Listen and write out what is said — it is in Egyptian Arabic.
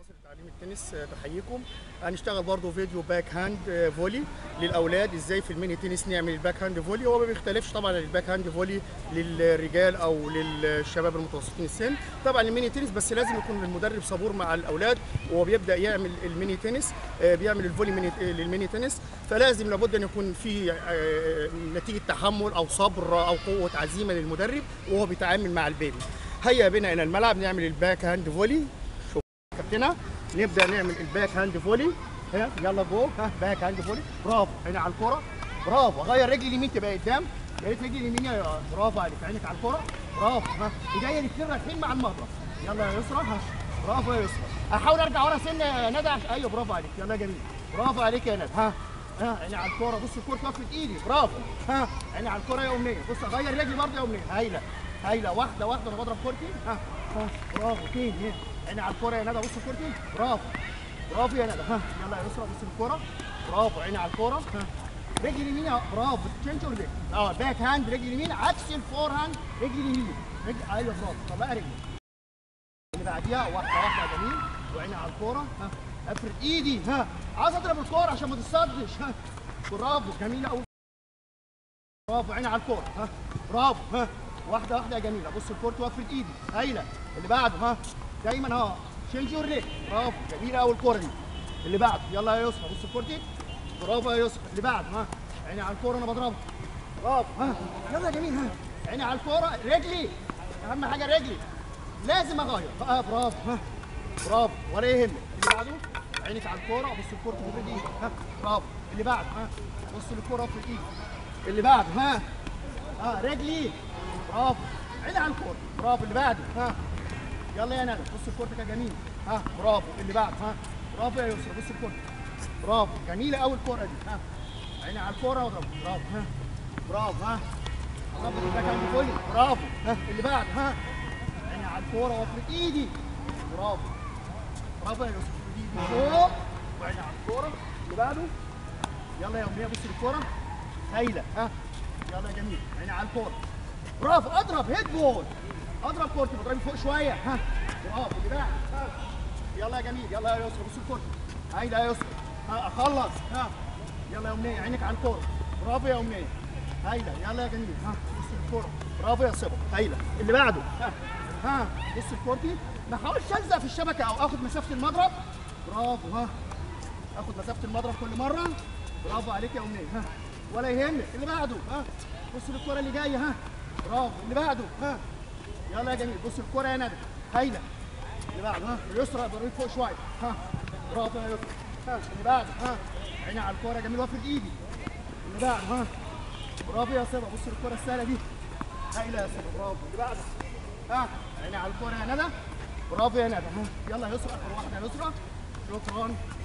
مصر لتعليم التنس بحييكم هنشتغل برضو فيديو باك هاند فولي للاولاد ازاي في الميني تنس نعمل الباك هاند فولي هو ما بيختلفش طبعا عن الباك هاند فولي للرجال او للشباب المتوسطين السن طبعا الميني تنس بس لازم يكون المدرب صبور مع الاولاد وهو بيبدا يعمل الميني تنس آه، بيعمل الفولي ميني للميني تنس فلازم لابد ان يكون في آه، نتيجه تحمل او صبر او قوه عزيمه للمدرب وهو بيتعامل مع البيبي هيا بنا الى الملعب نعمل الباك هاند فولي كابتنة نبدا نعمل الباك هاند فولي ها يلا جو ها باك هاند فولي برافو هنا على الكرة برافو غير رجلي اليمين تبقى قدام يا ريت رجلي اليمين يا برافو عليك عينك على الكرة برافو ها ايديا الاثنين رايحين مع المضرب يلا يا يسرا ها برافو يا يسرا احاول ارجع ورا سنه يا ندى عش- ايوه برافو عليك يلا يا جميل برافو عليك يا ندى ها ها عيني على الكرة بص الكرة توقفت ايدي برافو ها عيني على الكرة يا امنية بص اغير رجلي برضه يا امنية هايلة هايلة واحدة واحدة انا بضرب كورتي ها ها برافو تاني هنا عيني على الكرة يا ندى بص كورتي برافو برافو يا ندى ها يلا يا يسرا بص الكرة برافو عيني على الكرة ها رجلي اليمين يا- برافو تشينج اور باك اه باك هاند رجلي اليمين عكس الفور هاند رجلي اليمين رجل ايوه برافو طلعي رجلي اللي بعديها واحده واحده يا جميل وعيني على الكوره ها افرد ايدي ها عايز اضرب الكوره عشان ما تصدش ها برافو جميله قوي برافو عيني على الكوره ها برافو ها واحده واحده يا جميله بص الكوره وافرد ايدي هايله اللي بعده ها دايما ها شينج يور ليج برافو جميله قوي الكوره دي اللي بعده يلا يا يسرا بص الكوره دي برافو يا يسرا اللي بعده ها عيني على الكوره انا بضربها برافو ها يلا يا جميل ها عيني على الكوره رجلي اهم حاجه رجلي لازم اغير اه برافو ها برافو ولا يهمك اللي بعده عينك على الكوره بص الكوره تفرد ايدك ها برافو اللي بعده ها بص للكوره افرد ايدك اللي بعده ها ها رجلي برافو عيني على الكوره برافو اللي بعده ها يلا يا ندى بص الكورتك يا جميل ها برافو اللي بعده ها برافو يا يسرا بص الكوره برافو جميله قوي الكوره دي ها عيني على الكوره واضرب برافو ها برافو ها ظبط الباك هاند فولي برافو ها اللي بعده ها عيني على الكوره وافرد ايدي برافو برافو يا يوسف افرد ايدي فوق وعيني على الكوره اللي بعده يلا يا امنيه بص للكوره هايله ها يلا يا جميل عيني على الكوره برافو اضرب هيد بول اضرب كورتي بضربي فوق شويه ها برافو اللي بعده ها يلا يا جميل يلا يا يسرا بص الكوره هايله يا يسرا ها اخلص ها يلا يا امنيه عينك على الكوره برافو يا امنيه هايله يلا يا جميل ها بص الكوره برافو يا صبا هايله اللي بعده ها ها بص الكورتي ما احاولش الزق في الشبكه او اخد مسافه المضرب برافو ها اخد مسافه المضرب كل مره برافو عليك يا امنيه ها ولا يهمك اللي بعده ها بص للكوره اللي جايه ها برافو اللي بعده ها يلا يا جميل بص الكوره يا ندى هايله اللي بعده ها يسرى ضربيه فوق شويه ها برافو يا يسرى ها اللي بعده ها عيني على الكوره يا جميل وافرد ايدي اللي بعده ها برافو يا صبا بص الكوره السهله دي هايله يا صبا برافو اللي بعده ها عيني على الكوره يا ندى برافو يا ندى ها يلا يا يسرى اخر واحده يا يسرى شكرا